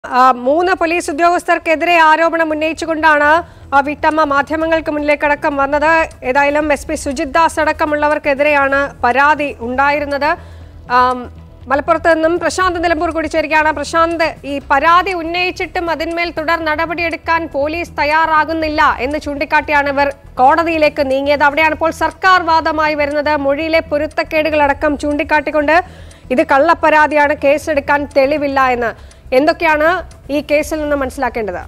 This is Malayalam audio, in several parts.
ആ, മൂന്ന് പോലീസ് ഉദ്യോഗസ്ഥർക്കെതിരെ ആരോപണം ഉന്നയിച്ചുകൊണ്ടാണ് ആ വീട്ടമ്മ മാധ്യമങ്ങൾക്ക് മുന്നിലേക്കടക്കം വന്നത് ഏതായാലും എസ് പി സുജിത് ദാസ് അടക്കമുള്ളവർക്കെതിരെയാണ് പരാതി ഉണ്ടായിരുന്നത് ആം, മലപ്പുറത്ത് നിന്നും പ്രശാന്ത് നിലമ്പൂർ കൂടി ചേരുകയാണ് പ്രശാന്ത് ഈ പരാതി ഉന്നയിച്ചിട്ടും അതിന്മേൽ തുടർ നടപടിയെടുക്കാൻ പോലീസ് തയ്യാറാകുന്നില്ല എന്ന് ചൂണ്ടിക്കാട്ടിയാണ് ഇവർ കോടതിയിലേക്ക് നീങ്ങിയത് അവിടെയാണ് ഇപ്പോൾ സർക്കാർ വാദമായി വരുന്നത് മൊഴിയിലെ പൊരുത്തക്കേടുകളടക്കം ചൂണ്ടിക്കാട്ടിക്കൊണ്ട് ഇത് കള്ളപ്പരാതിയാണ് കേസെടുക്കാൻ തെളിവില്ല എന്ന് എന്തൊക്കെയാണ് ഈ കേസിൽ നിന്ന് മനസ്സിലാക്കേണ്ടത്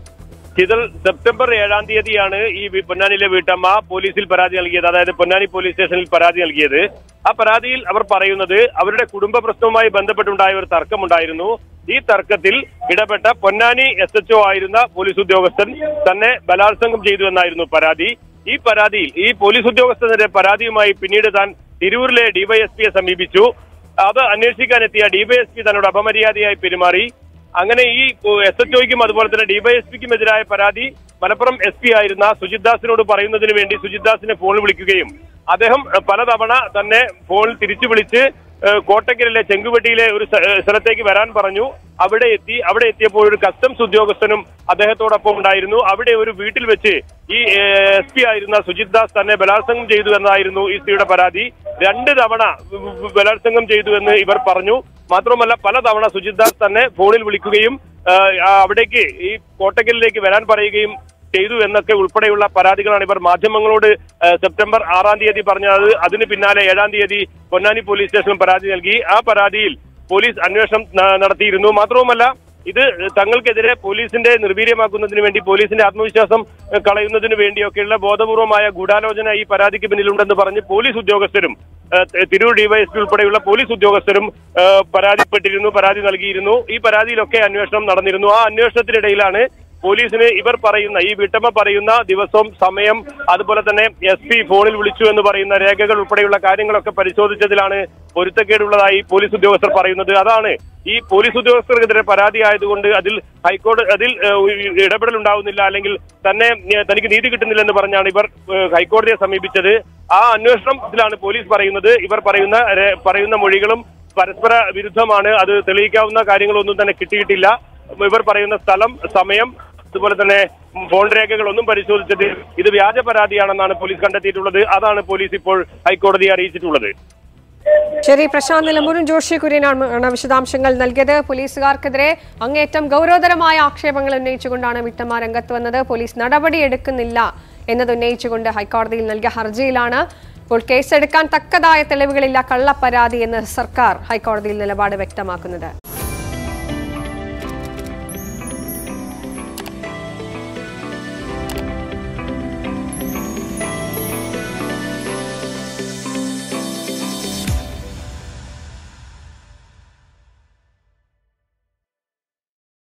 ഇതിൽ സെപ്റ്റംബർ ഏഴാം തീയതിയാണ് ഈ വി- പൊന്നാനിയിലെ വീട്ടമ്മ പോലീസിൽ പരാതി നൽകിയത് അതായത് പൊന്നാനി പോലീസ് സ്റ്റേഷനിൽ പരാതി നൽകിയത് ആ പരാതിയിൽ അവർ പറയുന്നത് അവരുടെ കുടുംബ പ്രശ്നവുമായി ബന്ധപ്പെട്ടുണ്ടായ ഒരു തർക്കമുണ്ടായിരുന്നു ഈ തർക്കത്തിൽ ഇടപെട്ട പൊന്നാനി എസ് എച്ച് ആയിരുന്ന പോലീസ് ഉദ്യോഗസ്ഥൻ തന്നെ ബലാത്സംഗം ചെയ്തു എന്നായിരുന്നു പരാതി ഈ പരാതിയിൽ ഈ പോലീസ് ഉദ്യോഗസ്ഥന്റെ പരാതിയുമായി പിന്നീട് താൻ തിരൂരിലെ ഡിവൈഎസ്പിയെ സമീപിച്ചു അത് അന്വേഷിക്കാനെത്തിയ ഡിവൈഎസ്പി തന്നോട് അപമര്യാദയായി പെരുമാറി അങ്ങനെ ഈ എസ് എച്ച് ഒയ്ക്കും അതുപോലെ തന്നെ ഡിവൈഎസ്പിക്കും എതിരായ പരാതി മലപ്പുറം എസ് പി ആയിരുന്ന സുജിത് ദാസിനോട് പറയുന്നതിന് വേണ്ടി സുജിത് ദാസിനെ ഫോൺ വിളിക്കുകയും അദ്ദേഹം ഏഹ്, പലതവണ തന്നെ ഫോൺ തിരിച്ചു വിളിച്ച് ഏഹ്, കോട്ടക്കലിലെ ചെങ്കുവെട്ടിയിലെ ഒരു സ്ഥ- ഏഹ്, സ്ഥലത്തേക്ക് വരാൻ പറഞ്ഞു അവിടെ എത്തി അവിടെ എത്തിയപ്പോൾ ഒരു കസ്റ്റംസ് ഉദ്യോഗസ്ഥനും അദ്ദേഹത്തോടൊപ്പം ഉണ്ടായിരുന്നു അവിടെ ഒരു വീട്ടിൽ വെച്ച് ഈ എസ് പി ആയിരുന്ന സുജിത് ദാസ് തന്നെ ബലാത്സംഗം ചെയ്തു എന്നായിരുന്നു ഈ സ്ത്രീയുടെ പരാതി രണ്ട് തവണ ബ- ബ- ബലാത്സംഗം ചെയ്തു എന്ന് ഇവർ പറഞ്ഞു മാത്രമല്ല പലതവണ സുജിത് ദാസ് തന്നെ ഫോണിൽ വിളിക്കുകയും ആ, ആ, അവിടേക്ക് ഈ കോട്ടക്കലിലേക്ക് വരാൻ പറയുകയും ചെയ്തു എന്നൊക്കെ ഉൾപ്പെടെയുള്ള പരാതികളാണ് ഇവർ മാധ്യമങ്ങളോട് ആ, സെപ്റ്റംബർ ആറാം തീയതി പറഞ്ഞത് അതിന് പിന്നാലെ ഏഴാം തീയതി പൊന്നാനി പോലീസ് സ്റ്റേഷനിൽ പരാതി നൽകി ആ പരാതിയിൽ പോലീസ് അന്വേഷണം ന- നടത്തിയിരുന്നു മാത്രവുമല്ല ഇത് തങ്ങൾക്കെതിരെ പോലീസിന്റെ നിർവീര്യമാക്കുന്നതിന് വേണ്ടി പോലീസിന്റെ ആത്മവിശ്വാസം ഏഹ്, കളയുന്നതിന് വേണ്ടിയൊക്കെയുള്ള ബോധപൂർവമായ ഗൂഢാലോചന ഈ പരാതിക്ക് പിന്നിലുണ്ടെന്ന് പറഞ്ഞ് പോലീസ് ഉദ്യോഗസ്ഥരും ഏഹ്, തിരൂർ ഡിവൈഎസ്പി ഉൾപ്പെടെയുള്ള പോലീസ് ഉദ്യോഗസ്ഥരും ഏഹ്, പരാതിപ്പെട്ടിരുന്നു പരാതി നൽകിയിരുന്നു ഈ പരാതിയിലൊക്കെ അന്വേഷണം നടന്നിരുന്നു ആ അന്വേഷണത്തിനിടയിലാണ് പോലീസിന് ഇവർ പറയുന്ന ഈ വീട്ടമ്മ പറയുന്ന ദിവസവും സമയം അതുപോലെ തന്നെ എസ് പി ഫോണിൽ വിളിച്ചു എന്ന് പറയുന്ന രേഖകൾ ഉൾപ്പെടെയുള്ള കാര്യങ്ങളൊക്കെ പരിശോധിച്ചതിലാണ് പൊരുത്തക്കേടുള്ളതായി പോലീസ് ഉദ്യോഗസ്ഥർ പറയുന്നത് അതാണ് ഈ പോലീസ് ഉദ്യോഗസ്ഥർക്കെതിരെ പരാതി ആയതുകൊണ്ട് അതിൽ ഹൈക്കോടതി അതിൽ ഏഹ്, ഇടപെടൽ ഉണ്ടാവുന്നില്ല അല്ലെങ്കിൽ തന്നെ ഏഹ്, തനിക്ക് നീതി കിട്ടുന്നില്ല എന്ന് പറഞ്ഞാണ് ഇവർ ഏഹ്, ഹൈക്കോടതിയെ സമീപിച്ചത് ആ അന്വേഷണത്തിലാണ് പോലീസ് പറയുന്നത് ഇവർ പറയുന്ന രേ- പറയുന്ന മൊഴികളും പരസ്പര വിരുദ്ധമാണ് അത് തെളിയിക്കാവുന്ന കാര്യങ്ങളൊന്നും തന്നെ കിട്ടിയിട്ടില്ല ഇവർ പറയുന്ന സ്ഥലം സമയം അതുപോലെ തന്നെ ഫോൺ രേഖകളൊന്നും പരിശോധിച്ചതിൽ ഇത് വ്യാജ പരാതിയാണെന്നാണ് പോലീസ് കണ്ടെത്തിയിട്ടുള്ളത് അതാണ് പോലീസ് ഇപ്പോൾ ഹൈക്കോടതിയെ അറിയിച്ചിട്ടുള്ളത് ശരി പ്രശാന്ത് നിലമ്പൂരും ജോഷി കുര്യനാണ് വിശദാംശങ്ങൾ നൽകിയത് പോലീസുകാർക്കെതിരെ അങ്ങേയറ്റം ഗൗരവതരമായ ആക്ഷേപങ്ങൾ ഉന്നയിച്ചുകൊണ്ടാണ് വിട്ടമ്മ രംഗത്ത് വന്നത് പോലീസ് നടപടിയെടുക്കുന്നില്ല എന്നത് ഉന്നയിച്ചുകൊണ്ട് ഹൈക്കോടതിയിൽ നൽകിയ ഹർജിയിലാണ് ഇപ്പോൾ കേസെടുക്കാൻ തക്കതായ തെളിവുകളില്ല കള്ളപ്പരാതി എന്ന് സർക്കാർ ഹൈക്കോടതിയിൽ നിലപാട് വ്യക്തമാക്കുന്നത്